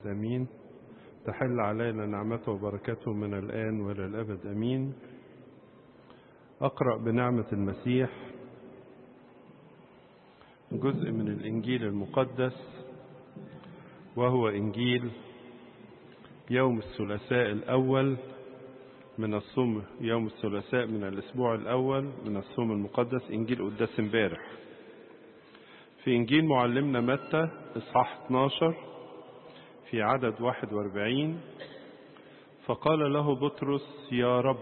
امين تحل علينا نعمته وبركته من الآن وإلى الأبد أمين أقرأ بنعمة المسيح جزء من الإنجيل المقدس وهو إنجيل يوم الثلاثاء الأول من الصوم يوم الثلاثاء من الأسبوع الأول من الصوم المقدس إنجيل قداس امبارح في إنجيل معلمنا متى إصحاح 12 في عدد 41 فقال له بطرس يا رب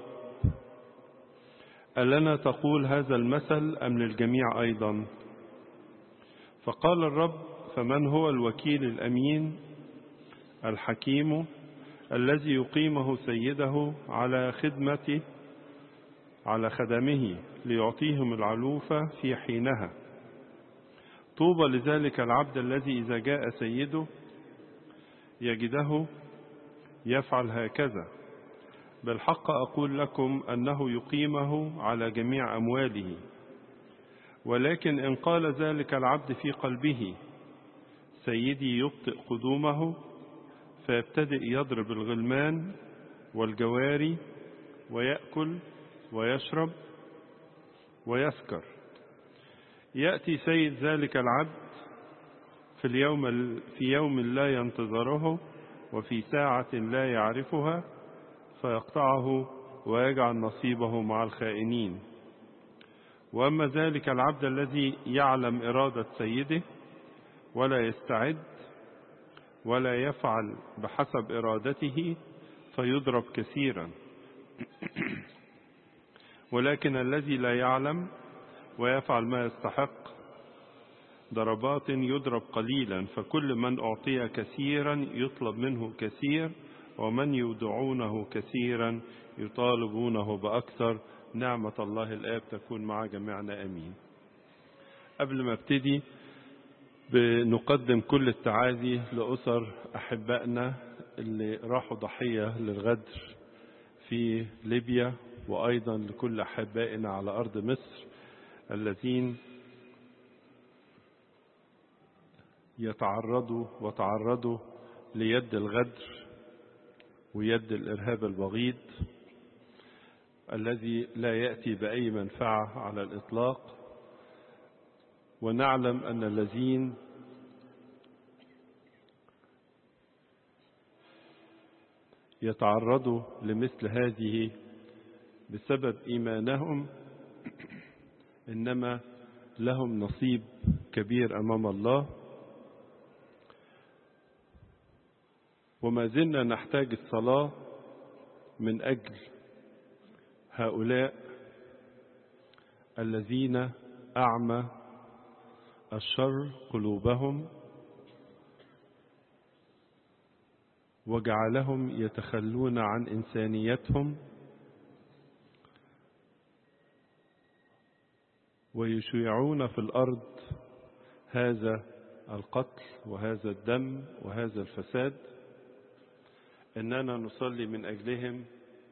ألنا تقول هذا المثل أم للجميع أيضا فقال الرب فمن هو الوكيل الأمين الحكيم الذي يقيمه سيده على خدمته على خدمه ليعطيهم العلوفة في حينها طوبى لذلك العبد الذي إذا جاء سيده يجده يفعل هكذا بالحق أقول لكم أنه يقيمه على جميع أمواله ولكن إن قال ذلك العبد في قلبه سيدي يبطئ قدومه فيبتدئ يضرب الغلمان والجواري ويأكل ويشرب ويسكر يأتي سيد ذلك العبد في اليوم في يوم لا ينتظره وفي ساعة لا يعرفها فيقطعه ويجعل نصيبه مع الخائنين وأما ذلك العبد الذي يعلم إرادة سيده ولا يستعد ولا يفعل بحسب إرادته فيضرب كثيرا ولكن الذي لا يعلم ويفعل ما يستحق ضربات يضرب قليلا فكل من أعطي كثيرا يطلب منه كثير ومن يودعونه كثيرا يطالبونه بأكثر نعمة الله الآب تكون مع جميعنا أمين قبل ما ابتدي بنقدم كل التعازي لأسر أحبائنا اللي راحوا ضحية للغدر في ليبيا وأيضا لكل أحبائنا على أرض مصر الذين يتعرضوا وتعرضوا ليد الغدر ويد الإرهاب البغيض الذي لا يأتي بأي منفعة على الإطلاق ونعلم أن الذين يتعرضوا لمثل هذه بسبب إيمانهم إنما لهم نصيب كبير أمام الله وما زلنا نحتاج الصلاة من أجل هؤلاء الذين أعمى الشر قلوبهم وجعلهم يتخلون عن إنسانيتهم ويشيعون في الأرض هذا القتل وهذا الدم وهذا الفساد إننا نصلي من أجلهم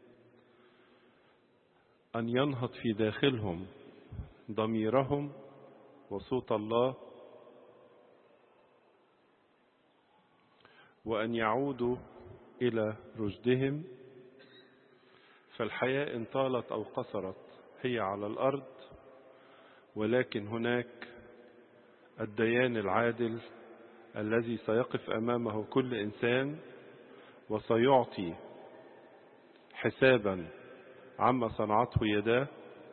أن ينهض في داخلهم ضميرهم وصوت الله وأن يعودوا إلى رشدهم فالحياة إن طالت أو قصرت هي على الأرض ولكن هناك الديان العادل الذي سيقف أمامه كل إنسان وسيعطي حسابا عما صنعته يداه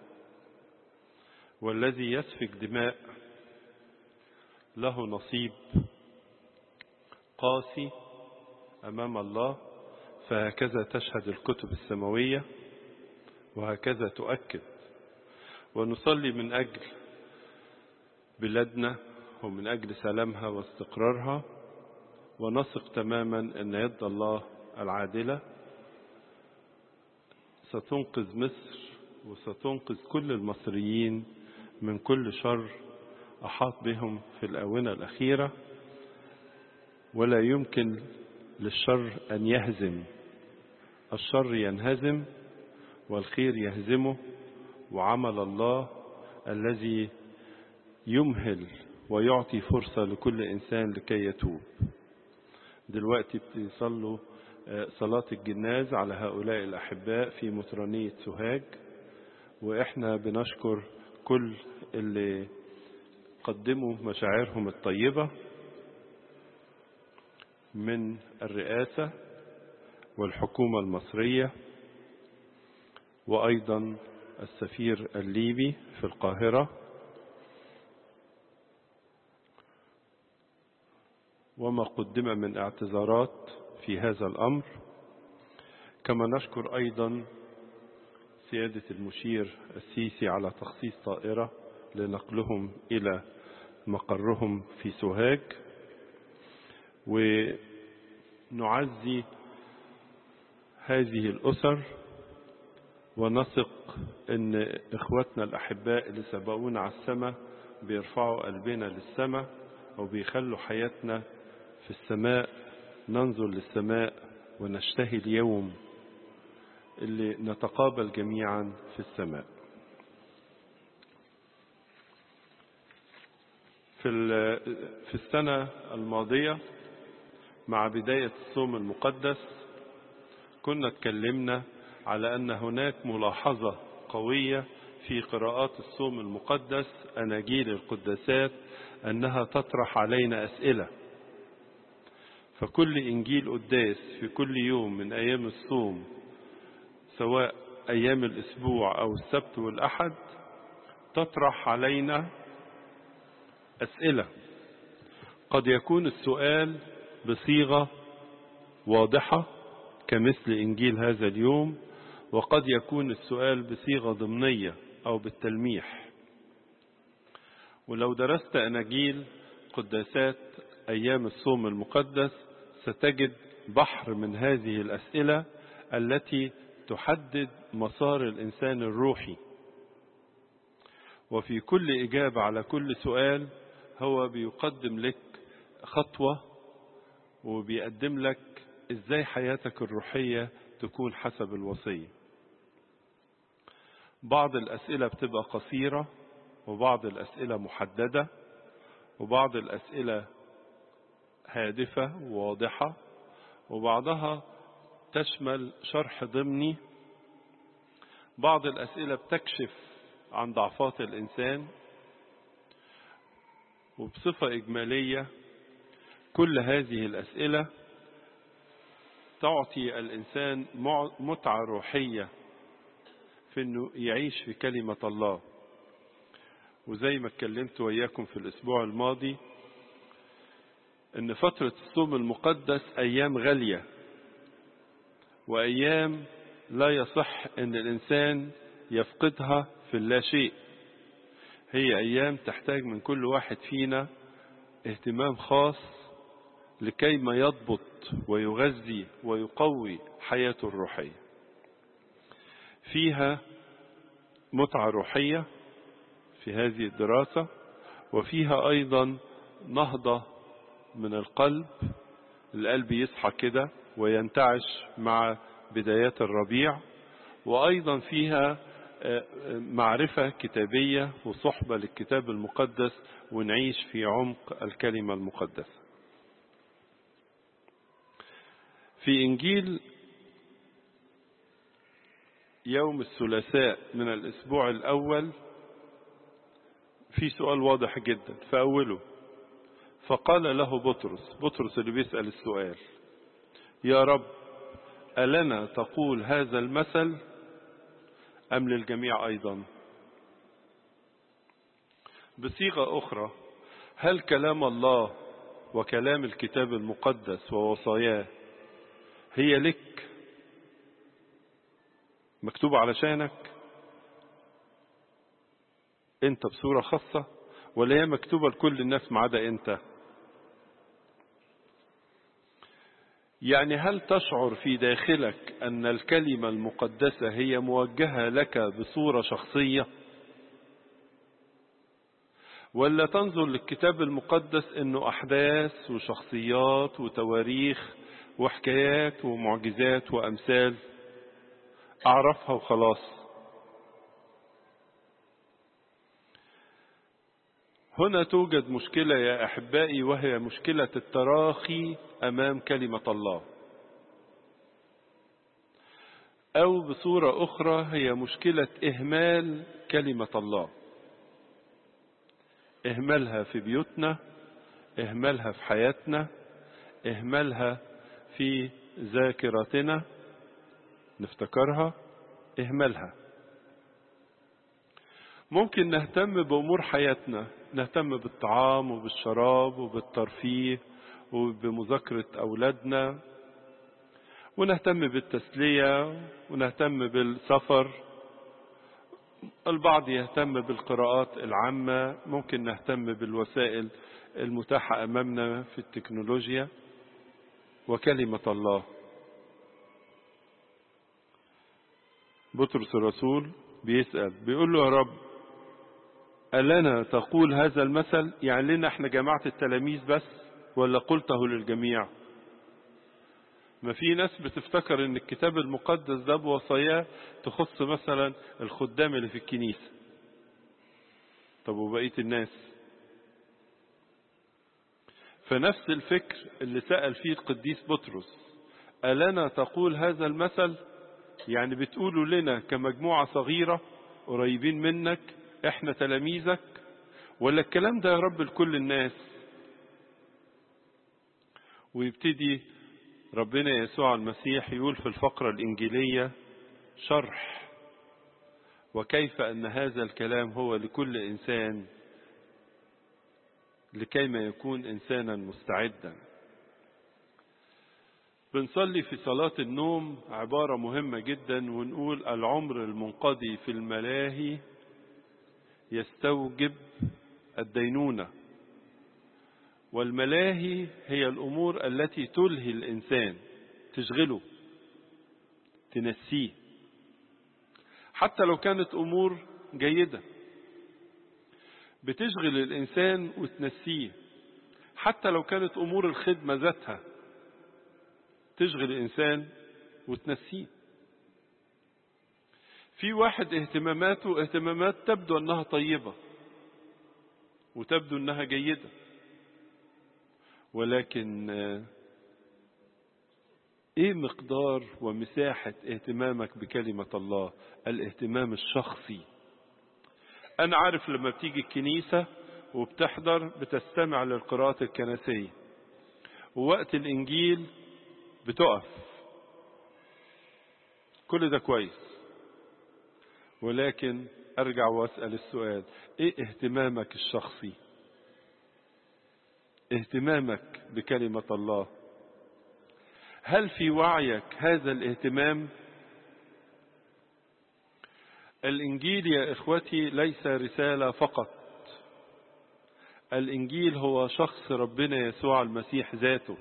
والذي يسفك دماء له نصيب قاسي أمام الله فهكذا تشهد الكتب السماوية وهكذا تؤكد ونصلي من أجل بلادنا ومن أجل سلامها واستقرارها ونثق تماما أن يد الله العادلة ستنقذ مصر وستنقذ كل المصريين من كل شر أحاط بهم في الآونة الأخيرة ولا يمكن للشر أن يهزم الشر ينهزم والخير يهزمه وعمل الله الذي يمهل ويعطي فرصة لكل إنسان لكي يتوب دلوقتي بتصلوا صلاة الجناز على هؤلاء الأحباء في مطرانية سوهاج وإحنا بنشكر كل اللي قدموا مشاعرهم الطيبة من الرئاسة والحكومة المصرية وأيضا السفير الليبي في القاهرة وما قدم من اعتذارات في هذا الأمر كما نشكر أيضا سيادة المشير السيسي على تخصيص طائرة لنقلهم إلى مقرهم في سوهاج ونعزي هذه الأسر ونثق ان اخواتنا الاحباء اللي سبقونا على السماء بيرفعوا قلبنا للسماء وبيخلوا حياتنا في السماء ننظر للسماء ونشتهي اليوم اللي نتقابل جميعا في السماء في في السنة الماضية مع بداية الصوم المقدس كنا اتكلمنا على أن هناك ملاحظة قوية في قراءات الصوم المقدس أناجيل القداسات أنها تطرح علينا أسئلة فكل إنجيل قداس في كل يوم من أيام الصوم سواء أيام الأسبوع أو السبت والأحد تطرح علينا أسئلة قد يكون السؤال بصيغة واضحة كمثل إنجيل هذا اليوم وقد يكون السؤال بصيغة ضمنية أو بالتلميح ولو درست أناجيل قداسات أيام الصوم المقدس ستجد بحر من هذه الأسئلة التي تحدد مسار الإنسان الروحي وفي كل إجابة على كل سؤال هو بيقدم لك خطوة وبيقدم لك إزاي حياتك الروحية تكون حسب الوصية بعض الأسئلة بتبقى قصيرة وبعض الأسئلة محددة وبعض الأسئلة هادفة وواضحة وبعضها تشمل شرح ضمني بعض الأسئلة بتكشف عن ضعفات الإنسان وبصفة إجمالية كل هذه الأسئلة تعطي الإنسان متعة روحية في أنه يعيش في كلمة الله وزي ما اتكلمت وإياكم في الأسبوع الماضي أن فترة الصوم المقدس أيام غالية وأيام لا يصح أن الإنسان يفقدها في اللا شيء هي أيام تحتاج من كل واحد فينا اهتمام خاص لكي ما يضبط ويغذي ويقوي حياته الروحية فيها متعة روحية في هذه الدراسة وفيها أيضا نهضة من القلب القلب يصحى كده وينتعش مع بدايات الربيع وأيضا فيها معرفة كتابية وصحبة للكتاب المقدس ونعيش في عمق الكلمة المقدسة في إنجيل يوم الثلاثاء من الأسبوع الأول في سؤال واضح جدا في أوله فقال له بطرس بطرس اللي بيسأل السؤال يا رب ألنا تقول هذا المثل أم للجميع أيضا بصيغة أخرى هل كلام الله وكلام الكتاب المقدس ووصاياه هي لك مكتوب علشانك انت بصورة خاصة ولا هي مكتوبة لكل الناس ما عدا انت يعني هل تشعر في داخلك ان الكلمة المقدسة هي موجهة لك بصورة شخصية ولا تنظر للكتاب المقدس انه احداث وشخصيات وتواريخ وحكايات ومعجزات وامثال اعرفها وخلاص هنا توجد مشكلة يا أحبائي وهي مشكلة التراخي أمام كلمة الله أو بصورة أخرى هي مشكلة إهمال كلمة الله إهمالها في بيوتنا إهمالها في حياتنا إهمالها في ذاكرتنا نفتكرها إهمالها ممكن نهتم بأمور حياتنا نهتم بالطعام وبالشراب وبالترفيه وبمذاكرة أولادنا ونهتم بالتسلية ونهتم بالسفر البعض يهتم بالقراءات العامة ممكن نهتم بالوسائل المتاحة أمامنا في التكنولوجيا وكلمة الله بطرس الرسول بيسأل بيقول له يا رب ألنا تقول هذا المثل يعني لنا احنا جماعة التلاميذ بس ولا قلته للجميع ما في ناس بتفتكر ان الكتاب المقدس ده بوصاياه تخص مثلا الخدام اللي في الكنيسة طب وبقية الناس فنفس الفكر اللي سأل فيه القديس بطرس ألنا تقول هذا المثل يعني بتقولوا لنا كمجموعة صغيرة قريبين منك احنا تلاميذك ولا الكلام ده يا رب لكل الناس ويبتدي ربنا يسوع المسيح يقول في الفقرة الإنجيلية شرح وكيف أن هذا الكلام هو لكل إنسان لكيما يكون إنسانا مستعدا بنصلي في صلاة النوم عبارة مهمة جدا ونقول العمر المنقضي في الملاهي يستوجب الدينونة والملاهي هي الأمور التي تلهي الإنسان تشغله تنسيه حتى لو كانت أمور جيدة بتشغل الإنسان وتنسيه حتى لو كانت أمور الخدمة ذاتها تشغل الإنسان وتنسيه في واحد اهتماماته اهتمامات تبدو أنها طيبة وتبدو أنها جيدة ولكن ايه مقدار ومساحة اهتمامك بكلمة الله الاهتمام الشخصي انا عارف لما بتيجي الكنيسة وبتحضر بتستمع للقراءات الكنسية ووقت الانجيل بتقف كل ده كويس ولكن ارجع واسأل السؤال ايه اهتمامك الشخصي اهتمامك بكلمة الله هل في وعيك هذا الاهتمام الانجيل يا اخوتي ليس رسالة فقط الانجيل هو شخص ربنا يسوع المسيح ذاته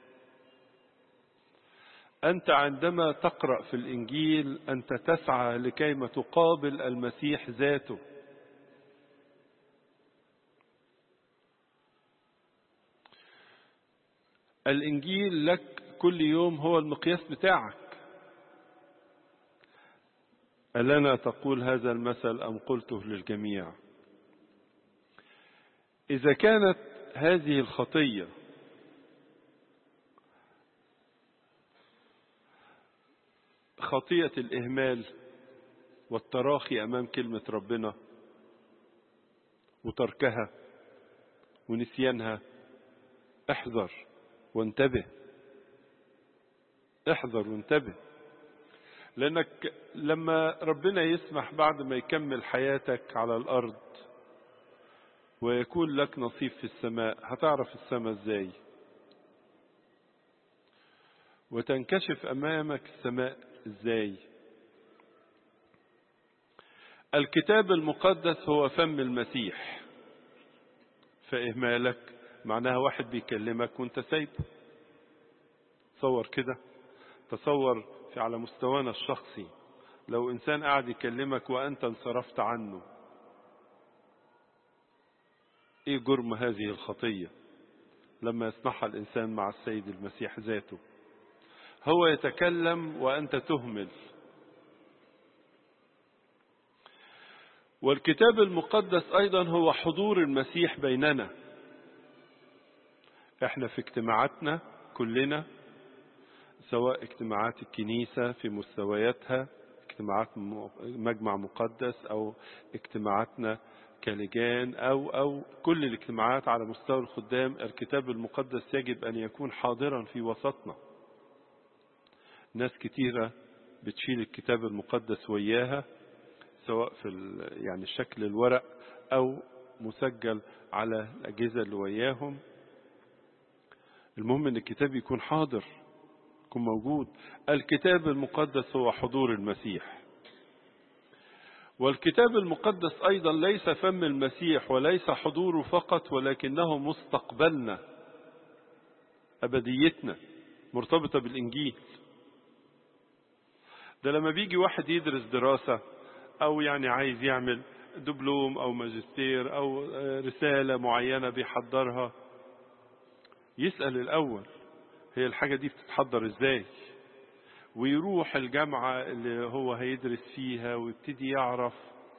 انت عندما تقرأ في الانجيل انت تسعى لكيما تقابل المسيح ذاته الانجيل لك كل يوم هو المقياس بتاعك ألنا تقول هذا المثل أم قلته للجميع إذا كانت هذه الخطية خطية الإهمال والتراخي أمام كلمة ربنا وتركها ونسيانها احذر وانتبه احذر وانتبه لانك لما ربنا يسمح بعد ما يكمل حياتك على الارض ويكون لك نصيب في السماء هتعرف السماء ازاي وتنكشف امامك السماء ازاي الكتاب المقدس هو فم المسيح فاهمالك معناها واحد بيكلمك وانت سايبه تصور كده تصور في على مستوانا الشخصي لو انسان قاعد يكلمك وانت انصرفت عنه ايه جرم هذه الخطية لما يصنعها الانسان مع السيد المسيح ذاته هو يتكلم وانت تهمل والكتاب المقدس أيضا هو حضور المسيح بيننا احنا في اجتماعاتنا كلنا سواء اجتماعات الكنيسة في مستوياتها اجتماعات مجمع مقدس او اجتماعاتنا كلجان او او كل الاجتماعات على مستوى الخدام الكتاب المقدس يجب ان يكون حاضرا في وسطنا ناس كتيرة بتشيل الكتاب المقدس وياها سواء في يعني شكل الورق او مسجل على الاجهزة اللي وياهم المهم ان الكتاب يكون حاضر يكون موجود الكتاب المقدس هو حضور المسيح والكتاب المقدس أيضا ليس فم المسيح وليس حضوره فقط ولكنه مستقبلنا أبديتنا مرتبطة بالإنجيل ده لما بيجي واحد يدرس دراسة أو يعني عايز يعمل دبلوم أو ماجستير أو رسالة معينة بيحضرها يسأل الأول هي الحاجة دي بتتحضر ازاي ويروح الجامعة اللي هو هيدرس فيها ويبتدي يعرف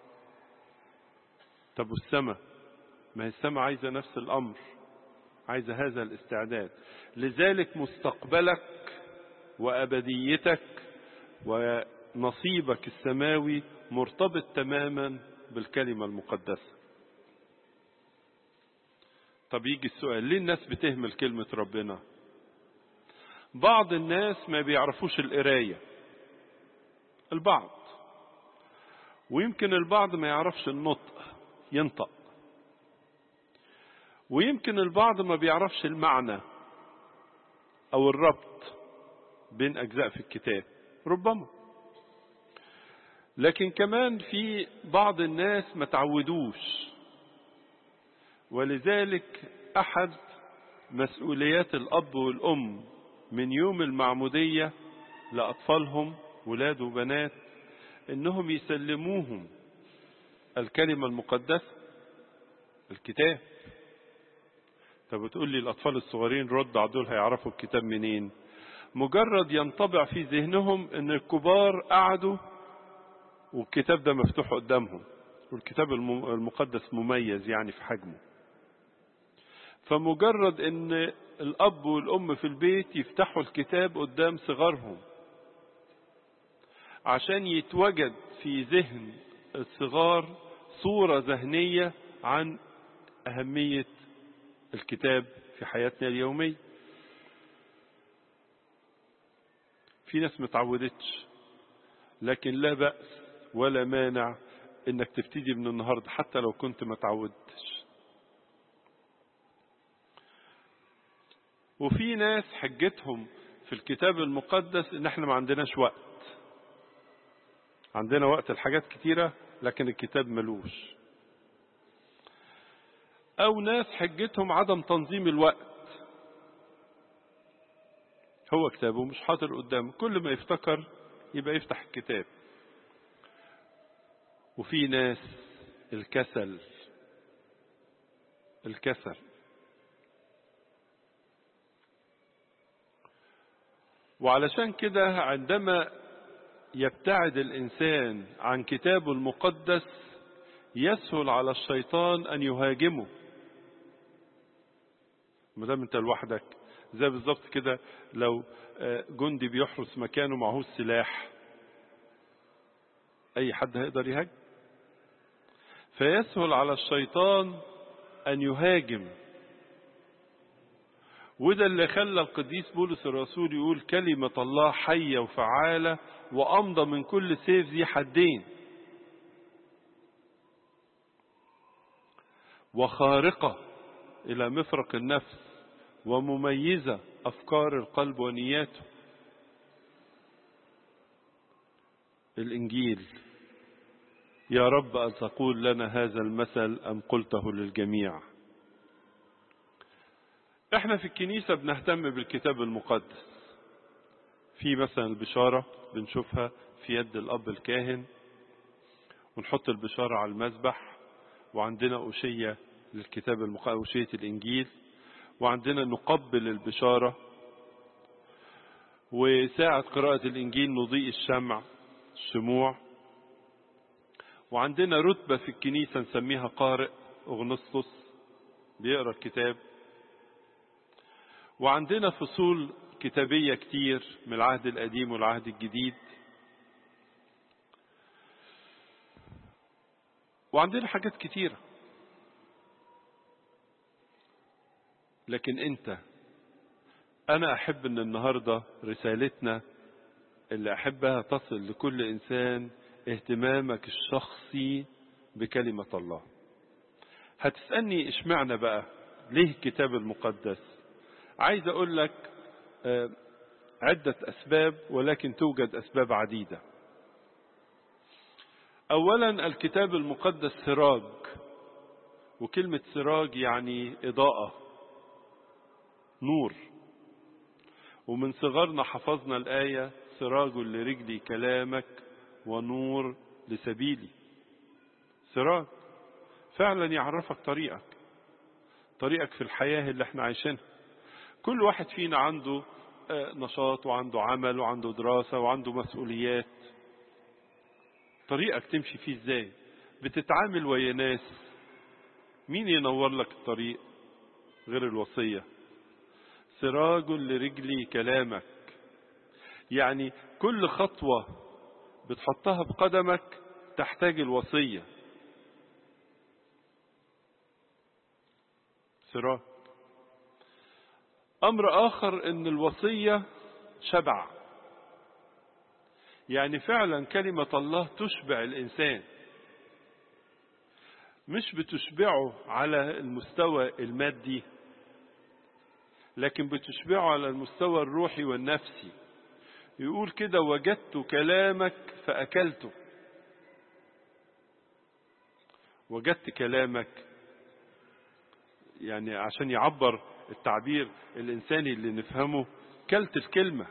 طب والسماء ما هي السماء عايزة نفس الأمر عايزة هذا الاستعداد لذلك مستقبلك وأبديتك ونصيبك السماوي مرتبط تماما بالكلمة المقدسة طب يجي السؤال ليه الناس بتهمل كلمة ربنا بعض الناس ما بيعرفوش القراية البعض ويمكن البعض ما يعرفش النطق ينطق ويمكن البعض ما بيعرفش المعنى او الربط بين اجزاء في الكتاب ربما لكن كمان في بعض الناس ما تعودوش ولذلك احد مسؤوليات الاب والام من يوم المعمودية لأطفالهم ولاد وبنات إنهم يسلموهم الكلمة المقدسة الكتاب طب بتقول لي الأطفال الصغيرين رد على دول هيعرفوا الكتاب منين مجرد ينطبع في ذهنهم إن الكبار قعدوا والكتاب ده مفتوح قدامهم والكتاب المقدس مميز يعني في حجمه فمجرد ان الاب والام في البيت يفتحوا الكتاب قدام صغارهم عشان يتوجد في ذهن الصغار صورة ذهنية عن أهمية الكتاب في حياتنا اليومية في ناس متعودتش لكن لا بأس ولا مانع انك تبتدي من النهاردة حتى لو كنت ما تعودتش وفي ناس حجتهم في الكتاب المقدس ان احنا ما عندناش وقت عندنا وقت الحاجات كتيرة لكن الكتاب ملوش او ناس حجتهم عدم تنظيم الوقت هو كتابه مش حاضر قدامه كل ما يفتكر يبقى يفتح الكتاب وفي ناس الكسل الكسل وعلشان كده عندما يبتعد الإنسان عن كتابه المقدس يسهل على الشيطان أن يهاجمه ما دام انت لوحدك زي بالظبط كده لو جندي بيحرس مكانه معهوش سلاح اي حد هيقدر يهاجم فيسهل على الشيطان ان يهاجم وده اللي خلى القديس بولس الرسول يقول كلمة الله حية وفعالة وأمضى من كل سيف ذي حدين وخارقة إلى مفرق النفس ومميزة أفكار القلب ونياته الإنجيل يا رب أن تقول لنا هذا المثل أم قلته للجميع احنا في الكنيسة بنهتم بالكتاب المقدس في مثلا البشارة بنشوفها في يد الأب الكاهن ونحط البشارة على المذبح وعندنا أوشية للكتاب المقدس أوشية الإنجيل وعندنا نقبل البشارة وساعة قراءة الإنجيل نضيء الشمع الشموع وعندنا رتبة في الكنيسة نسميها قارئ أغنسطس بيقرأ الكتاب وعندنا فصول كتابية كتير من العهد القديم والعهد الجديد وعندنا حاجات كتيرة لكن انت انا احب ان النهاردة رسالتنا اللي احبها تصل لكل انسان اهتمامك الشخصي بكلمة الله هتسألني اشمعنى بقى ليه الكتاب المقدس عايز اقول لك عدة اسباب ولكن توجد اسباب عديدة اولا الكتاب المقدس سراج وكلمة سراج يعني اضاءة نور ومن صغرنا حفظنا الآية سراج لرجلي كلامك ونور لسبيلي سراج فعلا يعرفك طريقك طريقك في الحياة اللي احنا عايشينها كل واحد فينا عنده نشاط وعنده عمل وعنده دراسة وعنده مسؤوليات طريقك تمشي فيه ازاي بتتعامل ويا ناس مين ينور لك الطريق غير الوصية سراج لرجلي كلامك يعني كل خطوة بتحطها بقدمك تحتاج الوصية سراج أمر آخر أن الوصية شبع يعني فعلا كلمة الله تشبع الإنسان مش بتشبعه على المستوى المادي لكن بتشبعه على المستوى الروحي والنفسي يقول كده وجدت كلامك فأكلته وجدت كلامك يعني عشان يعبر التعبير الإنساني اللي نفهمه كلت الكلمة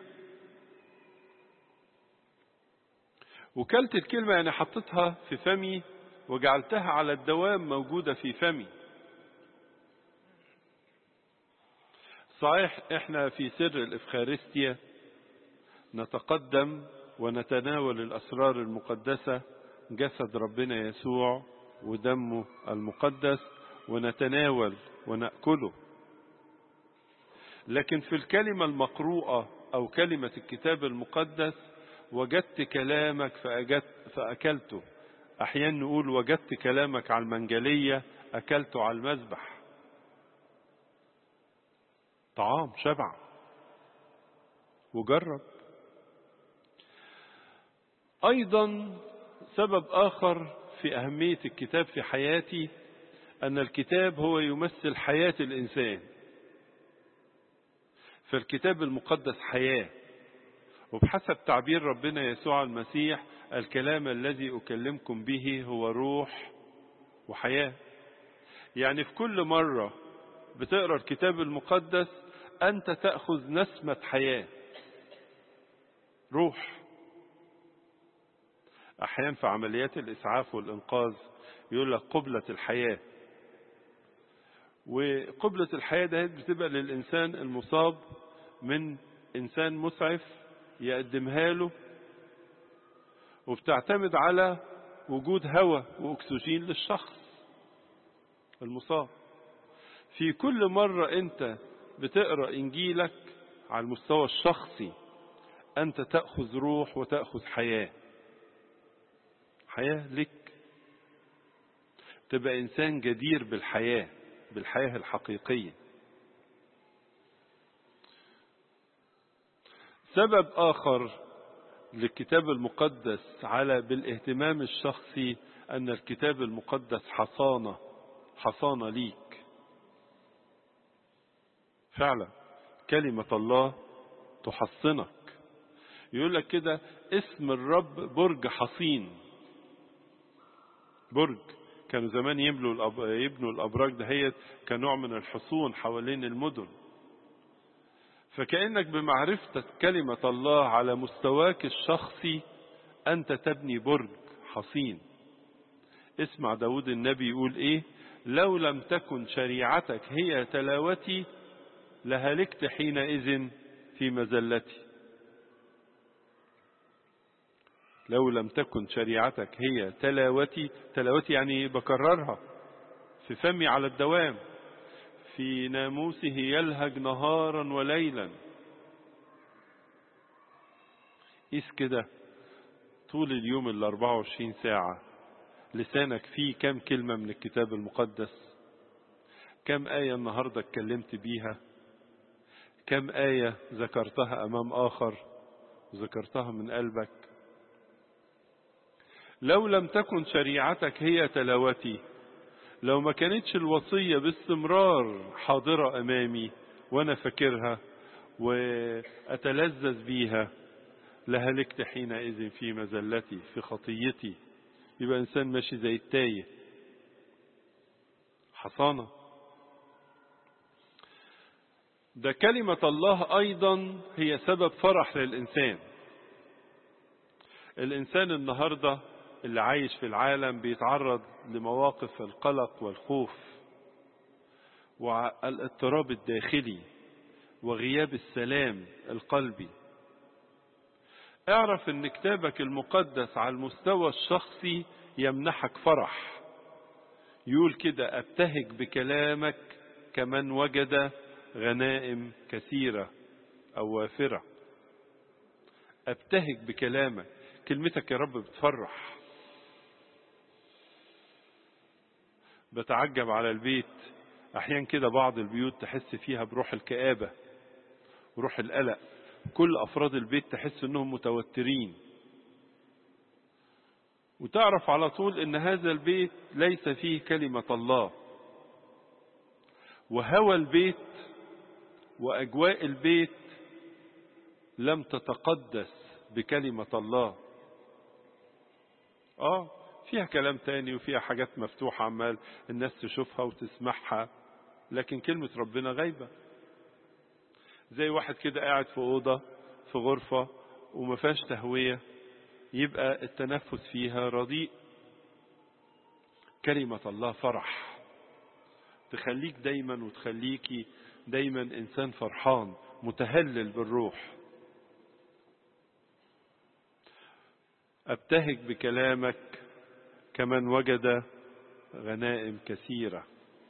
وكلت الكلمة يعني حطيتها في فمي وجعلتها على الدوام موجودة في فمي صحيح احنا في سر الافخارستيا نتقدم ونتناول الاسرار المقدسة جسد ربنا يسوع ودمه المقدس ونتناول ونأكله لكن في الكلمة المقروءة أو كلمة الكتاب المقدس وجدت كلامك فأجدت فأكلته أحيانا نقول وجدت كلامك على المنجلية أكلته على المذبح طعام شبع وجرب أيضا سبب آخر في أهمية الكتاب في حياتي أن الكتاب هو يمثل حياة الإنسان فالكتاب المقدس حياة وبحسب تعبير ربنا يسوع المسيح الكلام الذي أكلمكم به هو روح وحياة يعني في كل مرة بتقرأ الكتاب المقدس أنت تأخذ نسمة حياة روح أحيانا في عمليات الإسعاف والإنقاذ يقول لك قبلة الحياة وقبلة الحياة ده بتبقى للإنسان المصاب من إنسان مسعف يقدمها له وبتعتمد على وجود هواء وأكسجين للشخص المصاب في كل مرة أنت بتقرأ إنجيلك على المستوى الشخصي أنت تأخذ روح وتأخذ حياة حياة لك تبقى إنسان جدير بالحياة بالحياة الحقيقية سبب آخر للكتاب المقدس على بالاهتمام الشخصي أن الكتاب المقدس حصانة حصانة ليك فعلا كلمة الله تحصنك يقول لك كده اسم الرب برج حصين برج كانوا زمان يبنوا الأب... يبنوا الابراج دهيت كنوع من الحصون حوالين المدن فكانك بمعرفتك كلمه الله على مستواك الشخصي انت تبني برج حصين اسمع داود النبي يقول ايه لو لم تكن شريعتك هي تلاوتي لهلكت حينئذ في مزلتي لو لم تكن شريعتك هي تلاوتي تلاوتي يعني بكررها في فمي على الدوام في ناموسه يلهج نهارا وليلا قيس كده طول اليوم ال 24 ساعة لسانك فيه كم كلمة من الكتاب المقدس كم آية النهاردة اتكلمت بيها كم آية ذكرتها أمام آخر ذكرتها من قلبك لو لم تكن شريعتك هي تلاوتي لو ما كانتش الوصية باستمرار حاضرة أمامي وأنا فاكرها وأتلذذ بيها لهلكت حينئذ في مزلتي في خطيتي يبقى إنسان ماشي زي التايه حصانة ده كلمة الله أيضا هي سبب فرح للإنسان الإنسان النهاردة اللي عايش في العالم بيتعرض لمواقف القلق والخوف والاضطراب الداخلي وغياب السلام القلبي اعرف ان كتابك المقدس على المستوى الشخصي يمنحك فرح يقول كده ابتهج بكلامك كمن وجد غنائم كثيرة او وافرة ابتهج بكلامك كلمتك يا رب بتفرح بتعجب على البيت احيان كده بعض البيوت تحس فيها بروح الكآبة وروح القلق كل افراد البيت تحس انهم متوترين وتعرف على طول ان هذا البيت ليس فيه كلمة الله وهوى البيت واجواء البيت لم تتقدس بكلمة الله اه فيها كلام تاني وفيها حاجات مفتوحة عمال الناس تشوفها وتسمعها لكن كلمة ربنا غايبة زي واحد كده قاعد في أوضة في غرفة وما فيهاش تهوية يبقى التنفس فيها رديء كلمة الله فرح تخليك دايما وتخليكي دايما إنسان فرحان متهلل بالروح أبتهج بكلامك كمن وجد غنائم كثيرة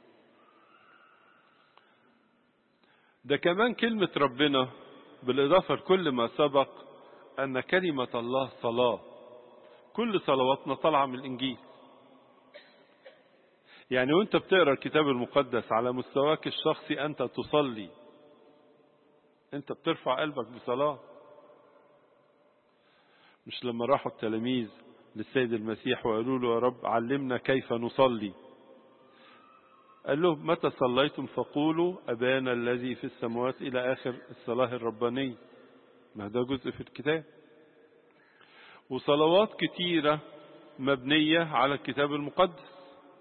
ده كمان كلمة ربنا بالإضافة لكل ما سبق أن كلمة الله صلاة كل صلواتنا طالعة من الإنجيل يعني وانت بتقرا الكتاب المقدس على مستواك الشخصي انت تصلي انت بترفع قلبك بصلاه مش لما راحوا التلاميذ للسيد المسيح وقالوا له يا رب علمنا كيف نصلي قال لهم متى صليتم فقولوا أبانا الذي في السماوات إلى آخر الصلاة الربانية ما ده جزء في الكتاب وصلوات كتيرة مبنية على الكتاب المقدس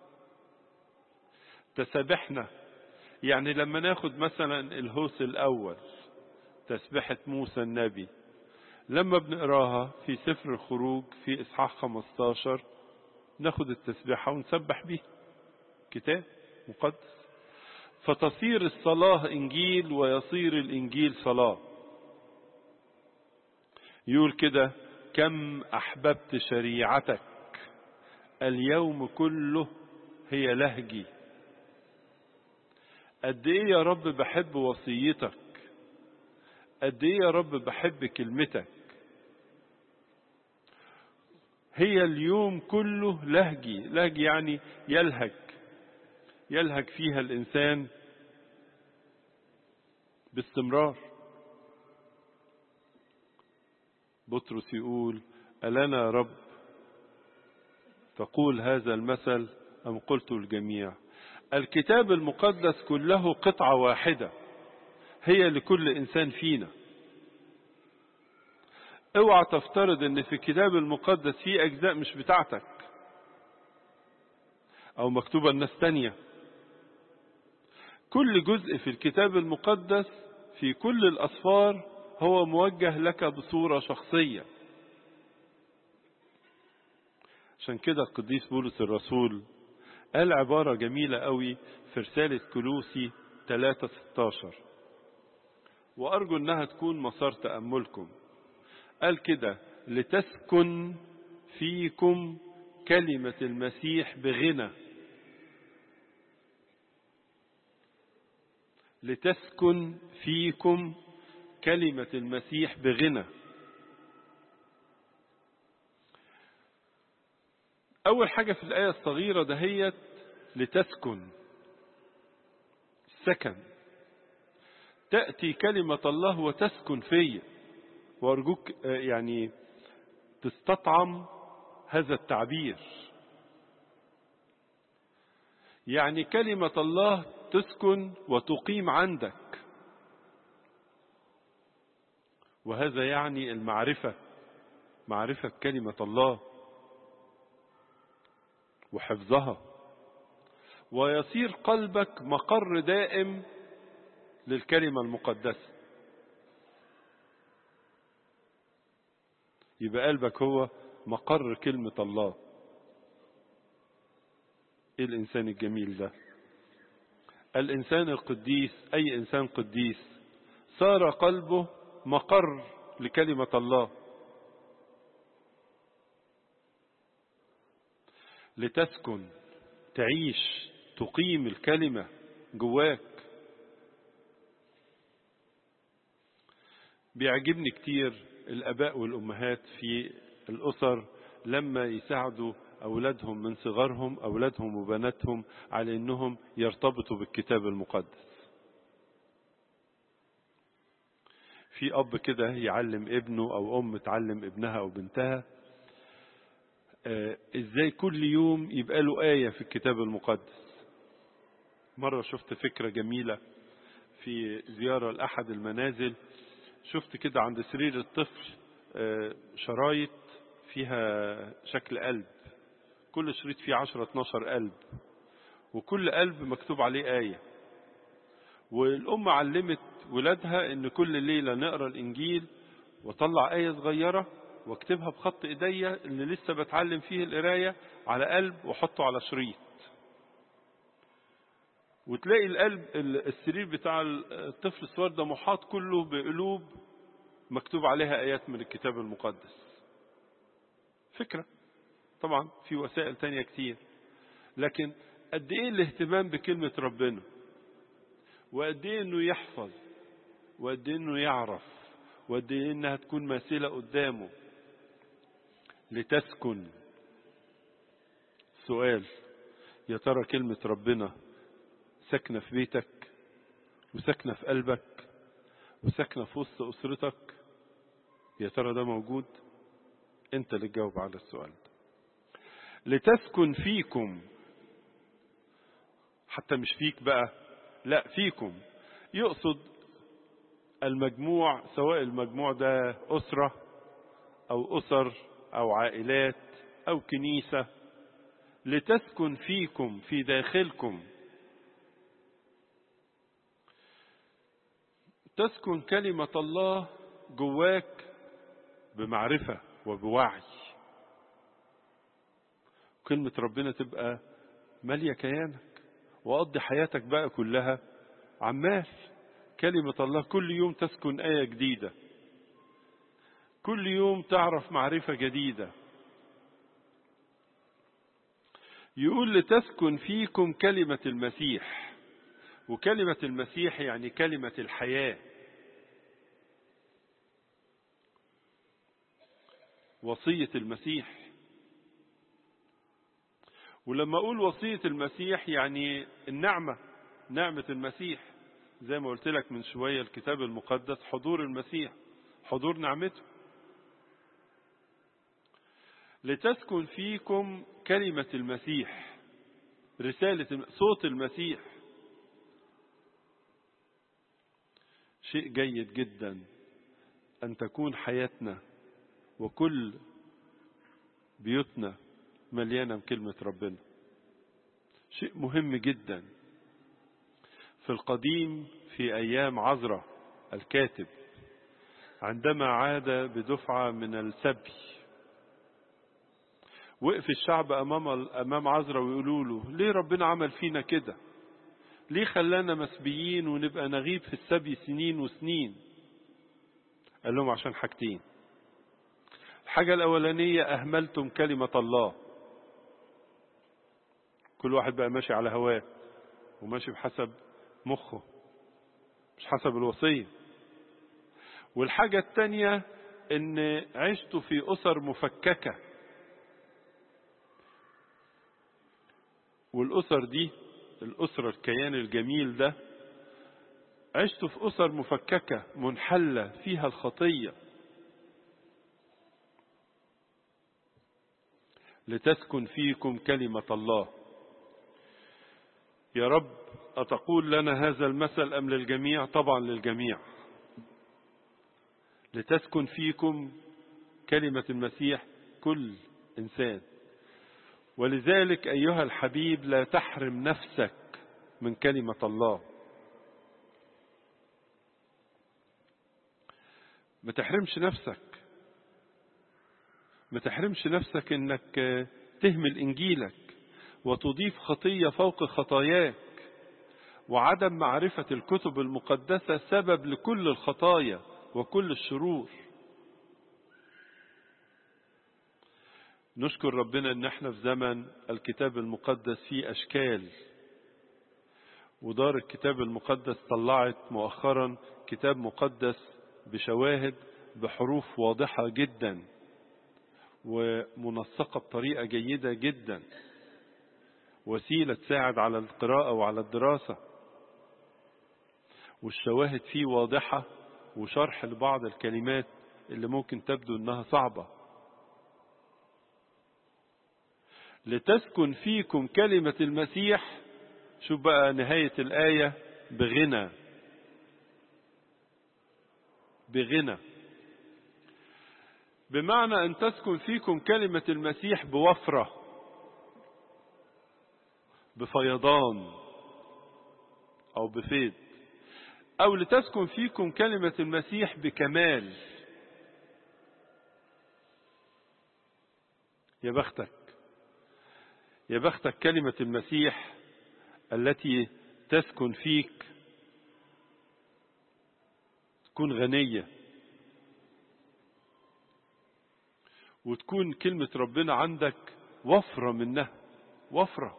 تسابحنا يعني لما ناخد مثلا الهوس الأول تسبحة موسى النبي لما بنقراها في سفر الخروج في إصحاح 15 ناخد التسبيحة ونسبح بيها كتاب مقدس فتصير الصلاة إنجيل ويصير الإنجيل صلاة يقول كده كم أحببت شريعتك اليوم كله هي لهجي قد ايه يا رب بحب وصيتك قد ايه يا رب بحب كلمتك هي اليوم كله لهجي لهجي يعني يلهج يلهج فيها الانسان باستمرار بطرس يقول ألنا يا رب تقول هذا المثل أم قلت الجميع الكتاب المقدس كله قطعة واحدة هي لكل إنسان فينا اوعى تفترض ان في الكتاب المقدس في اجزاء مش بتاعتك او مكتوبة لناس تانية كل جزء في الكتاب المقدس في كل الاسفار هو موجه لك بصورة شخصية عشان كده القديس بولس الرسول قال عبارة جميلة قوي في رسالة كلوسي 3:16 وأرجو إنها تكون مسار تأملكم قال كده لتسكن فيكم كلمة المسيح بغنى لتسكن فيكم كلمة المسيح بغنى أول حاجة في الآية الصغيرة دهيت لتسكن سكن تأتي كلمة الله وتسكن فيا وأرجوك يعني تستطعم هذا التعبير يعني كلمة الله تسكن وتقيم عندك وهذا يعني المعرفة معرفة كلمة الله وحفظها ويصير قلبك مقر دائم للكلمة المقدسة يبقى قلبك هو مقر كلمة الله ايه الانسان الجميل ده الانسان القديس اي انسان قديس صار قلبه مقر لكلمة الله لتسكن تعيش تقيم الكلمة جواك بيعجبني كتير الاباء والامهات في الاسر لما يساعدوا أولادهم من صغرهم أولادهم وبناتهم على أنهم يرتبطوا بالكتاب المقدس في أب كده يعلم ابنه أو أم تعلم ابنها أو بنتها آه إزاي كل يوم يبقى له آية في الكتاب المقدس مرة شفت فكرة جميلة في زيارة لأحد المنازل شفت كده عند سرير الطفل آه شرايط فيها شكل قلب كل شريط فيه 10 12 قلب وكل قلب مكتوب عليه آية والأم علمت ولادها إن كل ليلة نقرأ الإنجيل وطلع آية صغيرة واكتبها بخط إيديا اللي لسه بتعلم فيه القراية على قلب وحطه على شريط وتلاقي القلب السرير بتاع الطفل الصغير ده محاط كله بقلوب مكتوب عليها آيات من الكتاب المقدس فكرة طبعا في وسائل تانية كتير لكن قد ايه الاهتمام بكلمة ربنا وقد ايه انه يحفظ وقد ايه انه يعرف وقد ايه انها تكون ماثلة قدامه لتسكن سؤال يا ترى كلمة ربنا ساكنة في بيتك وساكنة في قلبك وساكنة في وسط أسرتك يا ترى ده موجود انت اللي تجاوب على السؤال ده لتسكن فيكم حتى مش فيك بقى لا فيكم يقصد المجموع سواء المجموع ده أسرة أو أسر أو عائلات أو كنيسة لتسكن فيكم في داخلكم تسكن كلمة الله جواك بمعرفة وبوعي كلمة ربنا تبقى مالية كيانك وقضي حياتك بقى كلها عمال كلمة الله كل يوم تسكن آية جديدة كل يوم تعرف معرفة جديدة يقول لتسكن فيكم كلمة المسيح وكلمة المسيح يعني كلمة الحياة وصية المسيح ولما أقول وصية المسيح يعني النعمة نعمة المسيح زي ما قلت لك من شوية الكتاب المقدس حضور المسيح حضور نعمته لتسكن فيكم كلمة المسيح رسالة صوت المسيح شيء جيد جدا أن تكون حياتنا وكل بيوتنا مليانة بكلمة ربنا شيء مهم جدا في القديم في أيام عزرة الكاتب عندما عاد بدفعة من السبي وقف الشعب أمام أمام عزرة ويقولوا له ليه ربنا عمل فينا كده ليه خلانا مسبيين ونبقى نغيب في السبي سنين وسنين قال لهم عشان حاجتين الحاجة الأولانية أهملتم كلمة الله كل واحد بقى ماشي على هواه وماشي بحسب مخه مش حسب الوصية والحاجة التانية ان عشت في أسر مفككة والأسر دي الأسرة الكيان الجميل ده عشت في أسر مفككة منحلة فيها الخطية لتسكن فيكم كلمة الله يا رب أتقول لنا هذا المثل أم للجميع طبعا للجميع لتسكن فيكم كلمة المسيح كل إنسان ولذلك أيها الحبيب لا تحرم نفسك من كلمة الله ما تحرمش نفسك ما تحرمش نفسك انك تهمل انجيلك وتضيف خطية فوق خطاياك وعدم معرفة الكتب المقدسة سبب لكل الخطايا وكل الشرور نشكر ربنا ان احنا في زمن الكتاب المقدس فيه اشكال ودار الكتاب المقدس طلعت مؤخرا كتاب مقدس بشواهد بحروف واضحة جدا ومنسقة بطريقة جيدة جدا وسيلة تساعد على القراءة وعلى الدراسة والشواهد فيه واضحة وشرح لبعض الكلمات اللي ممكن تبدو انها صعبة لتسكن فيكم كلمة المسيح شوف بقى نهاية الآية بغنى بغنى بمعنى أن تسكن فيكم كلمة المسيح بوفرة بفيضان أو بفيض أو لتسكن فيكم كلمة المسيح بكمال يا بختك يا بختك كلمة المسيح التي تسكن فيك تكون غنية وتكون كلمة ربنا عندك وفرة منها وفرة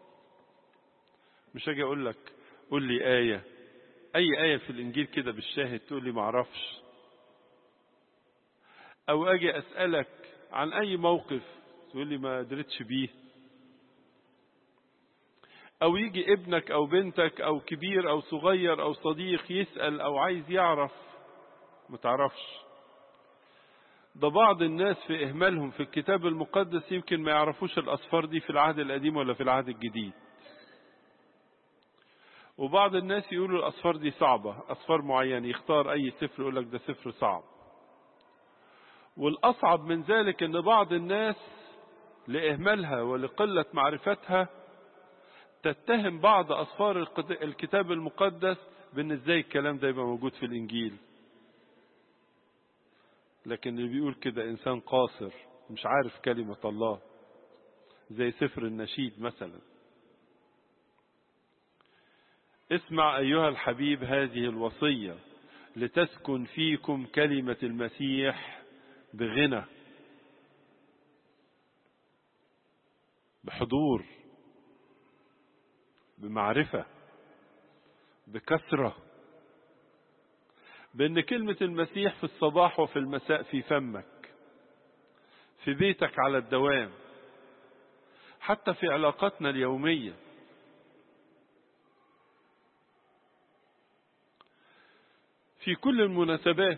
مش هاجي اقول لك قول لي آية اي آية في الانجيل كده بالشاهد تقول لي معرفش او اجي اسألك عن اي موقف تقول لي ما قدرتش بيه او يجي ابنك او بنتك او كبير او صغير او صديق يسأل او عايز يعرف ما تعرفش ده بعض الناس في اهمالهم في الكتاب المقدس يمكن ما يعرفوش الاصفار دي في العهد القديم ولا في العهد الجديد وبعض الناس يقولوا الاصفار دي صعبة اصفار معينة يختار اي سفر يقول لك ده سفر صعب والاصعب من ذلك ان بعض الناس لاهمالها ولقلة معرفتها تتهم بعض أصفار الكتاب المقدس بأن ازاي الكلام ده يبقى موجود في الإنجيل لكن اللي بيقول كده إنسان قاصر مش عارف كلمة الله زي سفر النشيد مثلا اسمع أيها الحبيب هذه الوصية لتسكن فيكم كلمة المسيح بغنى بحضور بمعرفة بكثرة بأن كلمة المسيح في الصباح وفي المساء في فمك في بيتك على الدوام حتى في علاقاتنا اليومية في كل المناسبات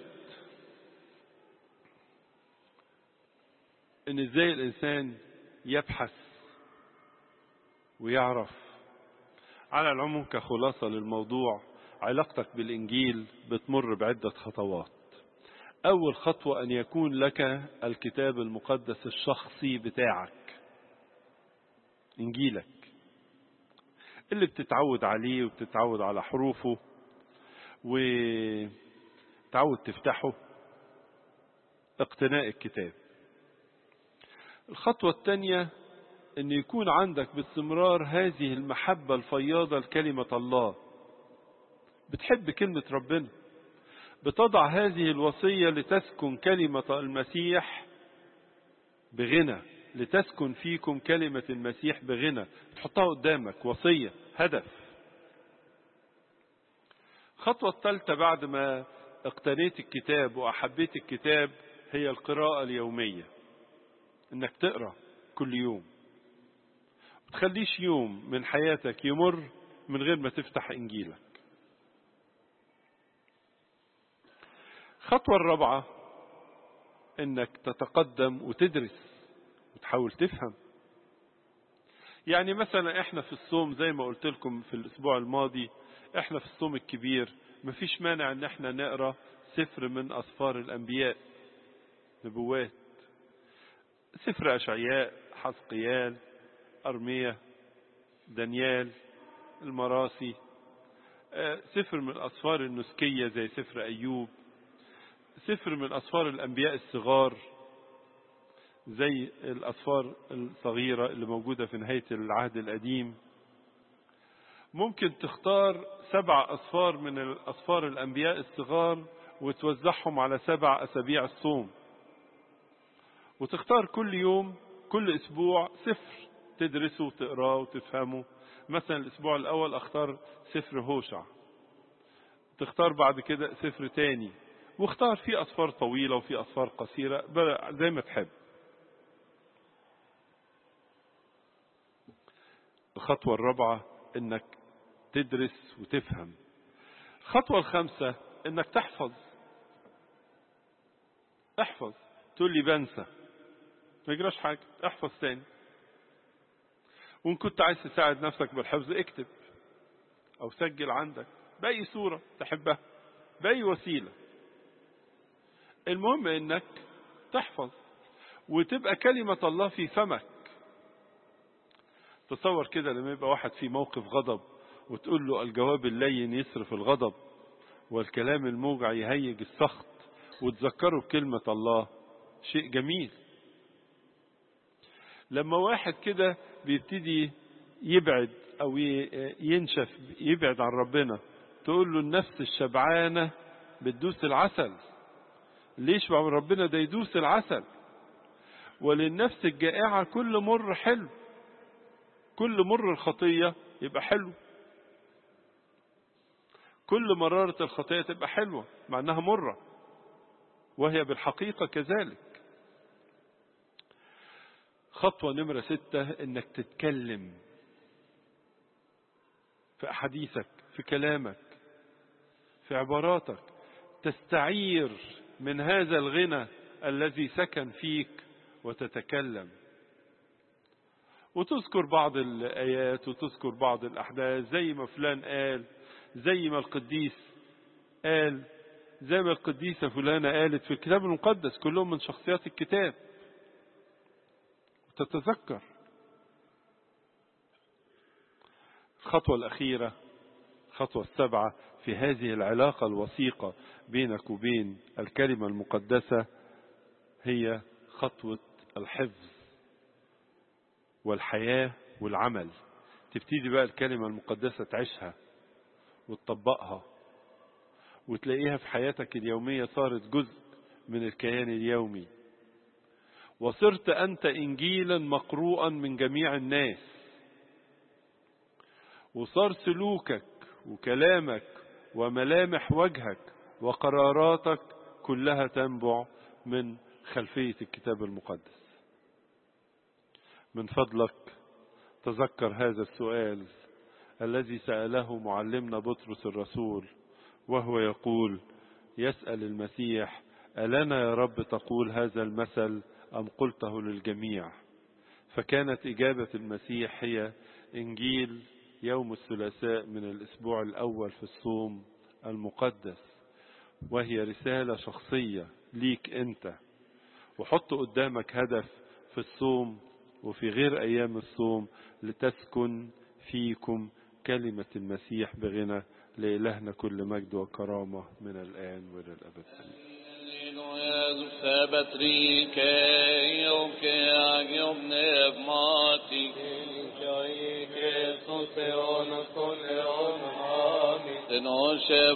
ان ازاي الانسان يبحث ويعرف على العموم كخلاصة للموضوع علاقتك بالإنجيل بتمر بعدة خطوات أول خطوة أن يكون لك الكتاب المقدس الشخصي بتاعك إنجيلك اللي بتتعود عليه وبتتعود على حروفه وتعود تفتحه اقتناء الكتاب الخطوة الثانية ان يكون عندك باستمرار هذه المحبة الفياضة لكلمة الله بتحب كلمة ربنا بتضع هذه الوصية لتسكن كلمة المسيح بغنى لتسكن فيكم كلمة المسيح بغنى تحطها قدامك وصية هدف الخطوة الثالثة بعد ما اقتنيت الكتاب وأحبيت الكتاب هي القراءة اليومية انك تقرأ كل يوم تخليش يوم من حياتك يمر من غير ما تفتح انجيلك الخطوة الرابعة انك تتقدم وتدرس وتحاول تفهم يعني مثلا احنا في الصوم زي ما قلت لكم في الاسبوع الماضي احنا في الصوم الكبير مفيش مانع ان احنا نقرا سفر من اسفار الانبياء نبوات سفر اشعياء حزقيال ارميا دانيال المراسي سفر من الاسفار النسكيه زي سفر ايوب سفر من أسفار الأنبياء الصغار زي الأسفار الصغيرة اللي موجودة في نهاية العهد القديم ممكن تختار سبع أسفار من الأسفار الأنبياء الصغار وتوزعهم على سبع أسابيع الصوم وتختار كل يوم كل أسبوع سفر تدرسه وتقراه وتفهمه مثلا الأسبوع الأول أختار سفر هوشع تختار بعد كده سفر تاني واختار في أسفار طويلة وفي أسفار قصيرة زي ما تحب الخطوة الرابعة انك تدرس وتفهم الخطوة الخامسة انك تحفظ احفظ تقول لي بنسى ما يجراش حاجة احفظ تاني وان كنت عايز تساعد نفسك بالحفظ اكتب او سجل عندك بأي صورة تحبها بأي وسيلة المهم انك تحفظ وتبقى كلمة الله في فمك تصور كده لما يبقى واحد في موقف غضب وتقول له الجواب اللين يصرف الغضب والكلام الموجع يهيج السخط وتذكره بكلمة الله شيء جميل لما واحد كده بيبتدي يبعد او ينشف يبعد عن ربنا تقول له النفس الشبعانة بتدوس العسل ليش بقى ربنا ده يدوس العسل وللنفس الجائعة كل مر حلو كل مر الخطية يبقى حلو كل مرارة الخطية تبقى حلوة مع انها مرة وهي بالحقيقة كذلك خطوة نمرة ستة انك تتكلم في احاديثك في كلامك في عباراتك تستعير من هذا الغنى الذي سكن فيك وتتكلم وتذكر بعض الآيات وتذكر بعض الأحداث زي ما فلان قال زي ما القديس قال زي ما القديسة فلانة قالت في الكتاب المقدس كلهم من شخصيات الكتاب وتتذكر الخطوة الأخيرة الخطوة السبعة في هذه العلاقة الوثيقة بينك وبين الكلمة المقدسة هي خطوة الحفظ والحياة والعمل تبتدي بقى الكلمة المقدسة تعيشها وتطبقها وتلاقيها في حياتك اليومية صارت جزء من الكيان اليومي وصرت أنت إنجيلا مقروءا من جميع الناس وصار سلوكك وكلامك وملامح وجهك وقراراتك كلها تنبع من خلفية الكتاب المقدس من فضلك تذكر هذا السؤال الذي سأله معلمنا بطرس الرسول وهو يقول يسأل المسيح ألنا يا رب تقول هذا المثل أم قلته للجميع فكانت إجابة المسيح هي إنجيل يوم الثلاثاء من الأسبوع الأول في الصوم المقدس وهي رسالة شخصية ليك أنت وحط قدامك هدف في الصوم وفي غير أيام الصوم لتسكن فيكم كلمة المسيح بغنى لإلهنا كل مجد وكرامة من الآن وإلى الأبد Amen.